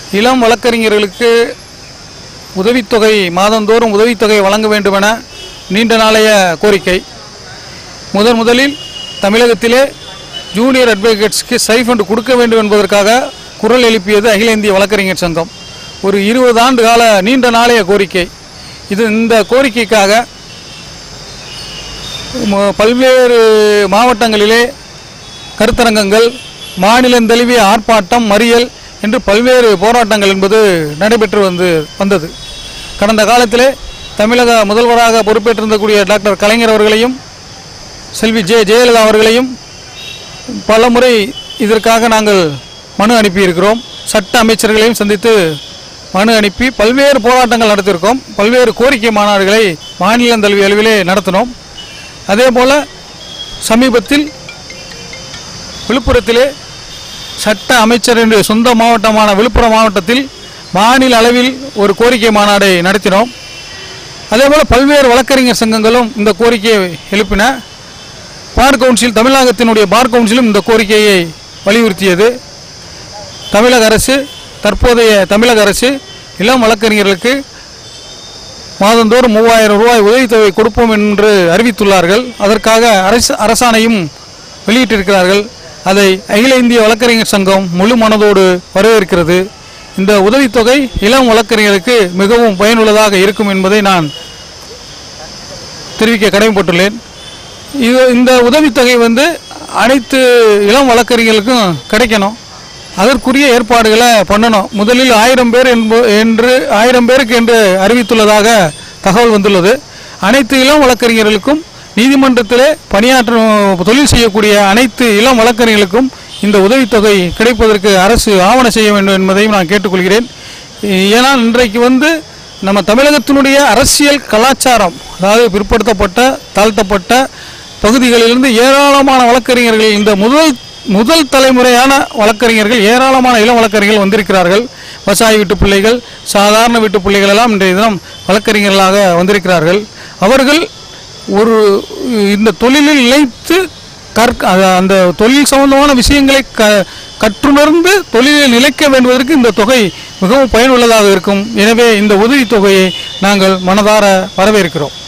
இளம் வழக்கறிஞர்களுக்கு உதவித்தொகை மாதந்தோறும் உதவித்தொகை வழங்க வேண்டுமென நீண்ட நாளைய கோரிக்கை முதன் முதலில் தமிழகத்திலே ஜூனியர் அட்வொகேட்ஸ்க்கு ஸ்டைஃபண்ட் கொடுக்க வேண்டும் என்பதற்காக குரல் எழுப்பியது அகில இந்திய வழக்கறிஞர் சங்கம் ஒரு இருபது ஆண்டு கால நீண்ட நாளைய கோரிக்கை இது இந்த கோரிக்கைக்காக ம- பல்வேறு மாவட்டங்களிலே கருத்தரங்கங்கள் மாநிலம் தழுவிய ஆர்ப்பாட்டம் மறியல் என்று பல்வேறு போராட்டங்கள் என்பது நடைபெற்று வந்து வந்தது கடந்த காலத்திலே தமிழக முதல்வராக பொறுப்பேற்றிருந்தக்கூடிய டாக்டர் கலைஞர் அவர்களையும் செல்வி ஜெ ஜெயலலிதா அவர்களையும் பல முறை இதற்காக நாங்கள் மனு அனுப்பியிருக்கிறோம் சட்ட அமைச்சர்களையும் சந்தித்து மனு அனுப்பி பல்வேறு போராட்டங்கள் நடத்தியிருக்கோம் பல்வேறு கோரிக்கை மாநாடுகளை மாநிலம் தழுவிய அளவிலே நடத்தினோம் அதே போல் சமீபத்தில் விழுப்புரத்திலே சட்ட அமைச்சர் என்று சொந்த மாவட்டமான விழுப்புரம் மாவட்டத்தில் மாநில அளவில் ஒரு கோரிக்கை மாநாடை நடத்தினோம் அதேபோல் பல்வேறு வழக்கறிஞர் சங்கங்களும் இந்த கோரிக்கையை எழுப்பின பார் கவுன்சில் தமிழகத்தினுடைய பார் கவுன்சிலும் இந்த கோரிக்கையை வலியுறுத்தியது தமிழக அரசு தற்போதைய தமிழக அரசு இளம் வழக்கறிஞர்களுக்கு மாதந்தோறும் மூவாயிரம் ரூபாய் உதவித்தொகை கொடுப்போம் என்று அறிவித்துள்ளார்கள் அதற்காக அரசு அரசாணையும் வெளியிட்டிருக்கிறார்கள் அதை அகில இந்திய வழக்கறிஞர் சங்கம் முழு மனதோடு வரவேற்கிறது இந்த உதவித்தொகை இளம் வழக்கறிஞருக்கு மிகவும் பயனுள்ளதாக இருக்கும் என்பதை நான் தெரிவிக்க கடமைப்பட்டுள்ளேன் இது இந்த உதவித்தொகை வந்து அனைத்து இளம் வழக்கறிஞர்களுக்கும் கிடைக்கணும் அதற்குரிய ஏற்பாடுகளை பண்ணணும் முதலில் ஆயிரம் பேர் என்ப என்று ஆயிரம் பேருக்கு என்று அறிவித்துள்ளதாக தகவல் வந்துள்ளது அனைத்து இளம் வழக்கறிஞர்களுக்கும் நீதிமன்றத்திலே பணியாற்றும் தொழில் செய்யக்கூடிய அனைத்து இளம் வழக்கறிஞர்களுக்கும் இந்த உதவித்தொகை கிடைப்பதற்கு அரசு ஆவண செய்ய வேண்டும் என்பதையும் நான் கேட்டுக்கொள்கிறேன் ஏன்னா இன்றைக்கு வந்து நம்ம தமிழகத்தினுடைய அரசியல் கலாச்சாரம் அதாவது பிற்படுத்தப்பட்ட தாழ்த்தப்பட்ட பகுதிகளிலிருந்து ஏராளமான வழக்கறிஞர்கள் இந்த முதல் முதல் தலைமுறையான வழக்கறிஞர்கள் ஏராளமான இளம் வழக்கறிஞர்கள் வந்திருக்கிறார்கள் விவசாய வீட்டு பிள்ளைகள் சாதாரண வீட்டு பிள்ளைகள் எல்லாம் இன்றைய தினம் வழக்கறிஞர்களாக வந்திருக்கிறார்கள் அவர்கள் ஒரு இந்த தொழிலில் நிலைத்து கற்க அத- அந்த தொழில் சம்பந்தமான விஷயங்களை க கற்றுணர்ந்து தொழிலில் நிலைக்க வேண்டுவதற்கு இந்த தொகை மிகவும் பயனுள்ளதாக இருக்கும் எனவே இந்த உதவித் தொகையை நாங்கள் மனதார வரவேற்கிறோம்